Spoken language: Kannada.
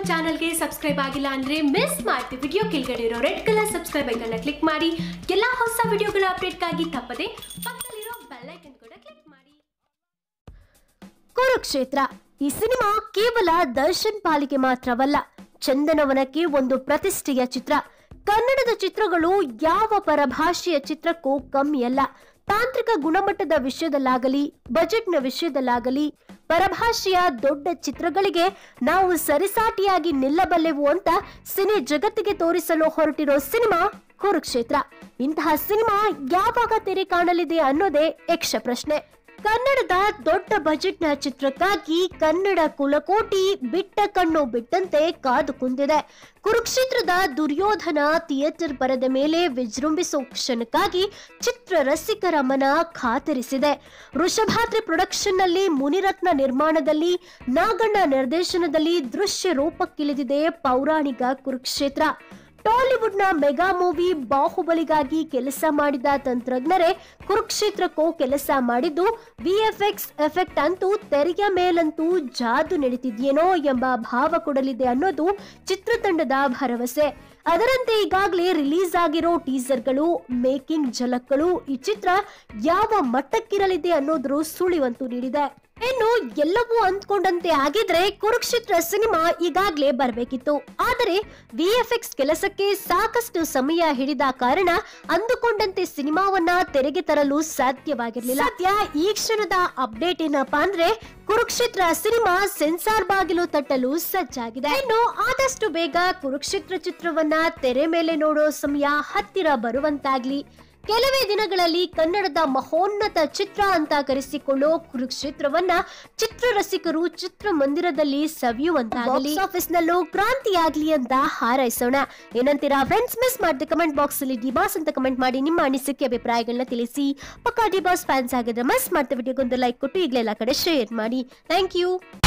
ಚಾನಲ್ಗೆ ಸಬ್ಸ್ಕ್ರೈಬ್ ಆಗಿಲ್ಲ ಅಂದ್ರೆ ಮಿಸ್ ಮಾಡ್ತೀವಿ ವಿಡಿಯೋ ಕೆಳಗಡೆ ಇರೋ ರೆಡ್ ಕಲರ್ ಸಬ್ಸ್ಕ್ರೈಬ್ ಐಕನ್ನ ಕ್ಲಿಕ್ ಮಾಡಿ ಎಲ್ಲಾ ಹೊಸ ವಿಡಿಯೋಗಳ ಅಪ್ಡೇಟ್ಗಾಗಿ ತಪ್ಪದೆ ಪಕ್ಕದಲ್ಲಿರೋ ಬೆಲ್ ಐಕನ್ ಕೂಡ ಕ್ಲಿಕ್ ಮಾಡಿ ಕುರುಕ್ಷೇತ್ರ ಈ ಸಿನಿಮಾ ಕೇವಲ ದರ್ಶನ್ ಪಾಲಿಗೆ ಮಾತ್ರವಲ್ಲ ಚಂದನವನಕ್ಕೆ ಒಂದು ಪ್ರತಿಷ್ಠೆಯ ಚಿತ್ರ ಕನ್ನಡದ ಚಿತ್ರಗಳು ಯಾವ ಪರಭಾಷೆಯ ಚಿತ್ರಕ್ಕೂ ಕಮ್ಮಿಯಲ್ಲ ತಾಂತ್ರಿಕ ಗುಣಮಟ್ಟದ ವಿಷಯದಲ್ಲಾಗಲಿ ಬಜೆಟ್ನ ವಿಷಯದಲ್ಲಾಗಲಿ ಪರಭಾಷೆಯ ದೊಡ್ಡ ಚಿತ್ರಗಳಿಗೆ ನಾವು ಸರಿಸಾಟಿಯಾಗಿ ನಿಲ್ಲಬಲ್ಲೆವು ಅಂತ ಸಿನಿ ಜಗತ್ತಿಗೆ ತೋರಿಸಲು ಹೊರಟಿರೋ ಸಿನಿಮಾ ಕುರುಕ್ಷೇತ್ರ ಇಂತಹ ಸಿನಿಮಾ ಯಾವಾಗ ತೆರೆ ಕಾಣಲಿದೆ ಅನ್ನೋದೇ ಯಕ್ಷ ಪ್ರಶ್ನೆ ಕನ್ನಡದ ದೊಡ್ಡ ಬಜೆಟ್ನ ಚಿತ್ರಕ್ಕಾಗಿ ಕನ್ನಡ ಕುಲಕೋಟಿ ಬಿಟ್ಟ ಕಣ್ಣು ಬಿಟ್ಟಂತೆ ಕಾದು ಕುಂದಿದೆ ಕುರುಕ್ಷೇತ್ರದ ದುರ್ಯೋಧನ ಥಿಯೇಟರ್ ಬರದ ಮೇಲೆ ವಿಜೃಂಭಿಸೋ ಕ್ಷಣಕ್ಕಾಗಿ ಚಿತ್ರ ರಸಿಕರ ಮನ ಖಾತರಿಸಿದೆ ವೃಷಭಾದ್ರಿ ಪ್ರೊಡಕ್ಷನ್ನಲ್ಲಿ ಮುನಿರತ್ನ ನಿರ್ಮಾಣದಲ್ಲಿ ನಾಗಣ್ಣ ನಿರ್ದೇಶನದಲ್ಲಿ ದೃಶ್ಯ ರೂಪಕ್ಕಿಳಿದಿದೆ ಪೌರಾಣಿಕ ಕುರುಕ್ಷೇತ್ರ ಟಾಲಿವುಡ್ನ ಮೆಗಾ ಮೂವಿ ಬಾಹುಬಲಿಗಾಗಿ ಕೆಲಸ ಮಾಡಿದ ತಂತ್ರಜ್ಞರೇ ಕುರುಕ್ಷೇತ್ರಕ್ಕೂ ಕೆಲಸ ಮಾಡಿದ್ದು ವಿಎಫ್ಎಕ್ಸ್ ಎಫೆಕ್ಟ್ ಅಂತೂ ತೆರೆಯ ಮೇಲಂತೂ ಜಾದು ನಡೀತಿದ್ಯೇನೋ ಎಂಬ ಭಾವ ಕೊಡಲಿದೆ ಅನ್ನೋದು ಚಿತ್ರತಂಡದ ಭರವಸೆ ಅದರಂತೆ ಈಗಾಗಲೇ ರಿಲೀಸ್ ಆಗಿರೋ ಟೀಸರ್ಗಳು ಮೇಕಿಂಗ್ ಝಲಕ್ಗಳು ಈ ಚಿತ್ರ ಯಾವ ಮಟ್ಟಕ್ಕಿರಲಿದೆ ಅನ್ನೋದ್ರ ಸುಳಿವಂತೂ ನೀಡಿದೆ ಇನ್ನು ಎಲ್ಲವೂ ಅಂದ್ಕೊಂಡಂತೆ ಆಗಿದ್ರೆ ಕುರುಕ್ಷೇತ್ರ ಸಿನಿಮಾ ಈಗಾಗಲೇ ಬರಬೇಕಿತ್ತು ಆದರೆ ವಿಎಫ್ಎಕ್ಸ್ ಕೆಲಸಕ್ಕೆ ಸಾಕಷ್ಟು ಸಮಯ ಹಿಡಿದ ಕಾರಣ ಅಂದುಕೊಂಡಂತೆ ಸಿನಿಮಾವನ್ನ ತೆರೆಗೆ ತರಲು ಸಾಧ್ಯವಾಗಿರಲಿಲ್ಲ ಸದ್ಯ ಈ ಕ್ಷಣದ ಅಪ್ಡೇಟ್ ಏನಪ್ಪಾ ಅಂದ್ರೆ ಕುರುಕ್ಷೇತ್ರ ಸಿನಿಮಾ ಸೆನ್ಸಾರ್ ಬಾಗಿಲು ತಟ್ಟಲು ಸಜ್ಜಾಗಿದೆ ಇನ್ನು ಆದಷ್ಟು ಬೇಗ ಕುರುಕ್ಷೇತ್ರ ಚಿತ್ರವನ್ನ ತೆರೆ ಮೇಲೆ ನೋಡೋ ಸಮಯ ಹತ್ತಿರ ಬರುವಂತಾಗ್ಲಿ ಕೆಲವೇ ದಿನಗಳಲ್ಲಿ ಕನ್ನಡದ ಮಹೋನ್ನತ ಚಿತ್ರ ಅಂತ ಕರೆಸಿಕೊಳ್ಳೋ ಕುರುಕ್ಷೇತ್ರವನ್ನ ಚಿತ್ರರಸಿಕರು ಚಿತ್ರಮಂದಿರದಲ್ಲಿ ಸವಿಯುವಂತಾಗಲಿ ಆಫೀಸ್ ನಲ್ಲೂ ಕ್ರಾಂತಿಯಾಗ್ಲಿ ಅಂತ ಹಾರೈಸೋಣ ಏನಂತೀರಾ ಫ್ರೆಂಡ್ಸ್ ಮಿಸ್ ಮಾಡಿದ ಕಮೆಂಟ್ ಬಾಕ್ಸ್ ಅಲ್ಲಿ ಡಿಬಾಸ್ ಅಂತ ಕಮೆಂಟ್ ಮಾಡಿ ನಿಮ್ಮ ಅನಿಸಿಕೆ ಅಭಿಪ್ರಾಯಗಳನ್ನ ತಿಳಿಸಿ ಪಕ್ಕ ಡಿಬಾಸ್ ಫ್ಯಾನ್ಸ್ ಆಗಿದ್ರೆ ಮಿಸ್ ಮಾಡ್ತಾ ವಿಡಿಯೋಗೊಂದು ಲೈಕ್ ಕೊಟ್ಟು ಈಗಲೇ ಎಲ್ಲ ಕಡೆ ಶೇರ್ ಮಾಡಿ ಥ್ಯಾಂಕ್ ಯು